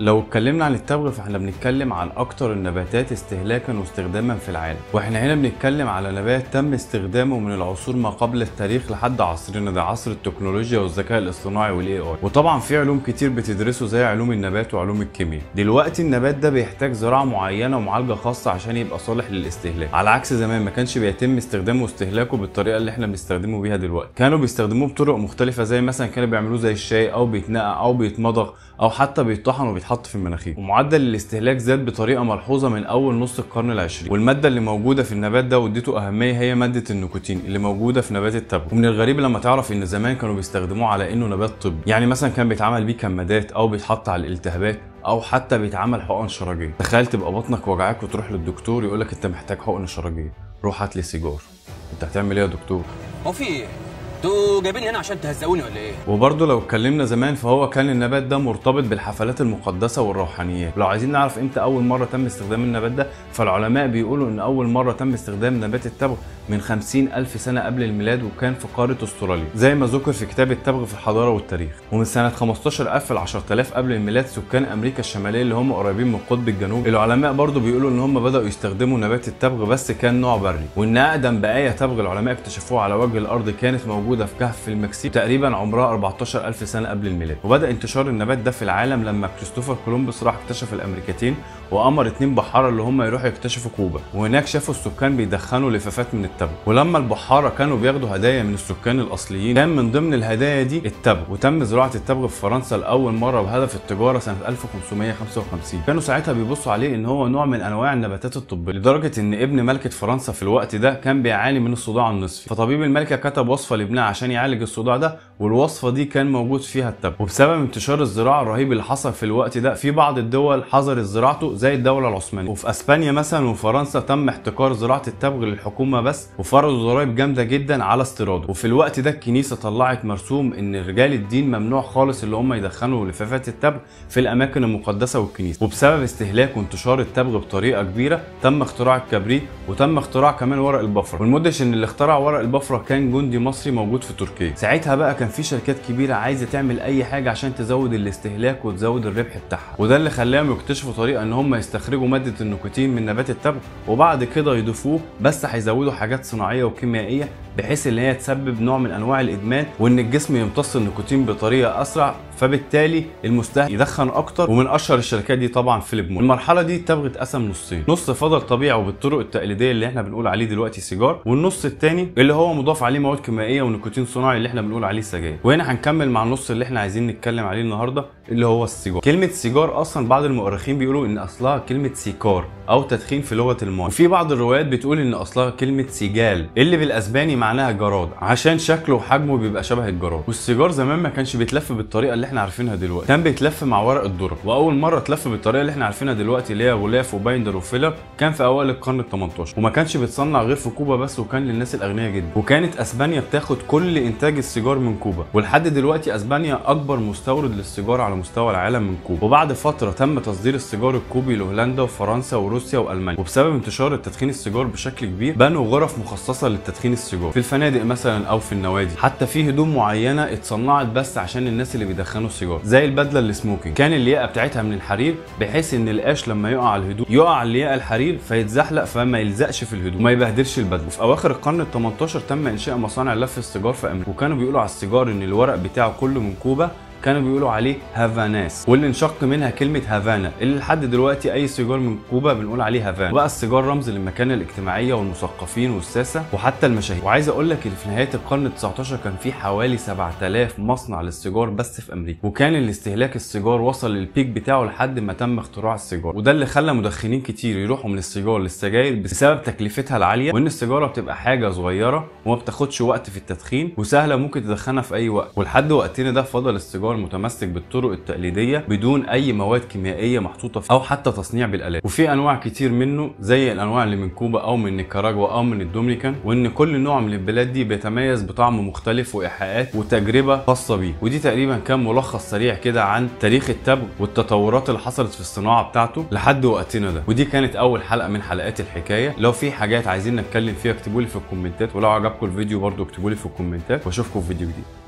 لو اتكلمنا عن التبغ فاحنا بنتكلم عن اكتر النباتات استهلاكا واستخداما في العالم واحنا هنا بنتكلم على نبات تم استخدامه من العصور ما قبل التاريخ لحد عصرنا ده عصر التكنولوجيا والذكاء الاصطناعي والاي اي وطبعا في علوم كتير بتدرسه زي علوم النبات وعلوم الكيمياء دلوقتي النبات ده بيحتاج زراعه معينه ومعالجه خاصه عشان يبقى صالح للاستهلاك على عكس زمان ما كانش بيتم استخدامه واستهلاكه بالطريقه اللي احنا بنستخدمه بيها دلوقتي كانوا بيستخدموه بطرق مختلفه زي مثلا كانوا بيعملوه زي الشاي او بيتنقع او بيتمضغ او حتى بيطحن وبيتحط في المناخير ومعدل الاستهلاك زاد بطريقه ملحوظه من اول نص القرن العشرين والماده اللي موجوده في النبات ده واديته اهميه هي ماده النيكوتين اللي موجوده في نبات التبغ ومن الغريب لما تعرف ان زمان كانوا بيستخدموه على انه نبات طبي يعني مثلا كان بيتعمل بيه كمادات او بيتحط على الالتهابات او حتى بيتعمل حقن شرجيه تخيل تبقى بطنك وجعاك وتروح للدكتور يقولك انت محتاج حقن شرجيه روح هات لي سيجار انت هتعمل ايه يا دكتور هو في ايه؟ انتوا جايبيني هنا عشان تهزقوني ولا ايه؟ وبرضه لو اتكلمنا زمان فهو كان النبات ده مرتبط بالحفلات المقدسه والروحانيات لو عايزين نعرف امتى اول مره تم استخدام النبات ده فالعلماء بيقولوا ان اول مره تم استخدام نبات التبغ من 50 ألف سنة قبل الميلاد وكان في قارة أستراليا زي ما ذكر في كتاب التبغ في الحضارة والتاريخ ومن سنة 15000 ل 10000 قبل الميلاد سكان أمريكا الشمالية اللي هم قريبين من القطب الجنوبي العلماء برضو بيقولوا إن هم بدأوا يستخدموا نبات التبغ بس كان نوع بري وإن أقدم بقايا تبغ العلماء اكتشفوها على وجه الأرض كانت موجودة في كهف في المكسيك تقريبا عمرها 14000 سنة قبل الميلاد وبدأ انتشار النبات ده في العالم لما كريستوفر كولومبوس راح اكتشف الأمريكتين وأمر اتنين بحارة اللي هم يروحوا يكتشفوا كوبا وهناك شافوا السكان بيدخنوا لفافات من التبغ ولما البحاره كانوا بياخدوا هدايا من السكان الاصليين كان من ضمن الهدايا دي التبغ وتم زراعه التبغ في فرنسا لاول مره بهدف التجاره سنه 1555 كانوا ساعتها بيبصوا عليه ان هو نوع من انواع النباتات الطبيه لدرجه ان ابن ملكه فرنسا في الوقت ده كان بيعاني من الصداع النصفي فطبيب الملكه كتب وصفه لابنها عشان يعالج الصداع ده والوصفه دي كان موجود فيها التبغ وبسبب انتشار الزراعه الرهيب اللي حصل في الوقت ده في بعض الدول حظرت زراعته زي الدوله العثمانيه وفي اسبانيا مثلا وفرنسا تم احتكار زراعه التبغ للحكومه بس وفرضوا ضرائب جامده جدا على استيراده وفي الوقت ده الكنيسه طلعت مرسوم ان رجال الدين ممنوع خالص اللي هم يدخنوا لفافات التبغ في الاماكن المقدسه والكنيسه وبسبب استهلاك وانتشار التبغ بطريقه كبيره تم اختراع الكبريت وتم اختراع كمان ورق البفره والمدهش ان اللي اخترع ورق البفره كان جندي مصري موجود في تركيا ساعتها بقى كان في شركات كبيره عايزه تعمل اي حاجه عشان تزود الاستهلاك وتزود الربح بتاعها وده اللي خلاهم يكتشفوا طريقه ان هم يستخرجوا ماده النيكوتين من نبات التبغ وبعد كده يضيفوه بس هيزودوا حاجات صناعيه وكيميائيه بحيث ان هي تسبب نوع من انواع الادمان وان الجسم يمتص النيكوتين بطريقه اسرع فبالتالي المستهلك يدخن اكتر ومن اشهر الشركات دي طبعا فيليب موريس المرحله دي التبغ اتقسم نصين نص فضل طبيعي وبالطرق التقليديه اللي احنا بنقول عليه دلوقتي سيجار والنص الثاني اللي هو مضاف عليه مواد كيميائيه ونيكوتين صناعي اللي احنا بنقول عليه سجاير وهنا هنكمل مع النص اللي احنا عايزين نتكلم عليه النهارده اللي هو السيجار كلمه سيجار اصلا بعض المؤرخين بيقولوا ان اصلها كلمه سيكار او تدخين في لغه الماي وفي بعض الروايات بتقول ان اصلها كلمه سيجال اللي بالاسباني معناها جراد عشان شكله وحجمه بيبقى شبه الجراد والسيجار زمان ما كانش بيتلف بالطريقه اللي احنا عارفينها دلوقتي كان بيتلف مع ورق الذره واول مره اتلف بالطريقه اللي احنا عارفينها دلوقتي اللي هي غلاف وبايندر وفيلر كان في اوائل القرن ال 18 وما كانش بيتصنع غير في كوبا بس وكان للناس الاغنياء جدا وكانت اسبانيا بتاخد كل انتاج السيجار من كوبا ولحد دلوقتي اسبانيا اكبر مستورد للسيجار على مستوى العالم من كوبا وبعد فتره تم تصدير السيجار الكوبي لهولندا وفرنسا وروسيا والمانيا وبسبب انتشار التدخين السيجار بشكل كبير بنوا غرف مخصصه للتدخين السيجار في الفنادق مثلا او في النوادي حتى في هدوم معينه اتصنعت بس عشان الناس اللي بيدخنوا السيجار زي البدله السموكينج كان اللياقه بتاعتها من الحرير بحيث ان القاش لما يقع على الهدوم يقع على اللياقه الحرير فيتزحلق فما يلزقش في الهدوم وما يبهدلش البدله وفي اواخر القرن ال 18 تم انشاء مصانع لف السيجار في امريكا وكانوا بيقولوا على السيجار ان الورق بتاعه كله من كوبا كانوا بيقولوا عليه هافاناس واللي انشق منها كلمه هافانا اللي لحد دلوقتي اي سيجار من كوبا بنقول عليه هافانا وبقى السيجار رمز للمكانه الاجتماعيه والمثقفين والساسه وحتى المشاهير وعايز اقول لك ان في نهايه القرن ال 19 كان في حوالي 7000 مصنع للسيجار بس في امريكا وكان الاستهلاك السيجار وصل للبيك بتاعه لحد ما تم اختراع السيجار وده اللي خلى مدخنين كتير يروحوا من السيجار للسجاير بسبب تكلفتها العاليه وان السيجاره بتبقى حاجه صغيره وما بتاخدش وقت في التدخين وسهله ممكن تدخنها في اي وقت ولحد وقتنا ده فضل السيجار متمسك بالطرق التقليديه بدون اي مواد كيميائيه محطوطه في او حتى تصنيع بالالات وفي انواع كتير منه زي الانواع اللي من كوبا او من نيكاراجوا او من الدومينيكان وان كل نوع من البلاد دي بيتميز بطعم مختلف وايحاءات وتجربه خاصه بيه ودي تقريبا كان ملخص سريع كده عن تاريخ التبغ والتطورات اللي حصلت في الصناعه بتاعته لحد وقتنا ده ودي كانت اول حلقه من حلقات الحكايه لو في حاجات عايزين نتكلم فيها اكتبوا لي في الكومنتات ولو عجبكم الفيديو برضو اكتبوا لي في الكومنتات واشوفكم في فيديو جديد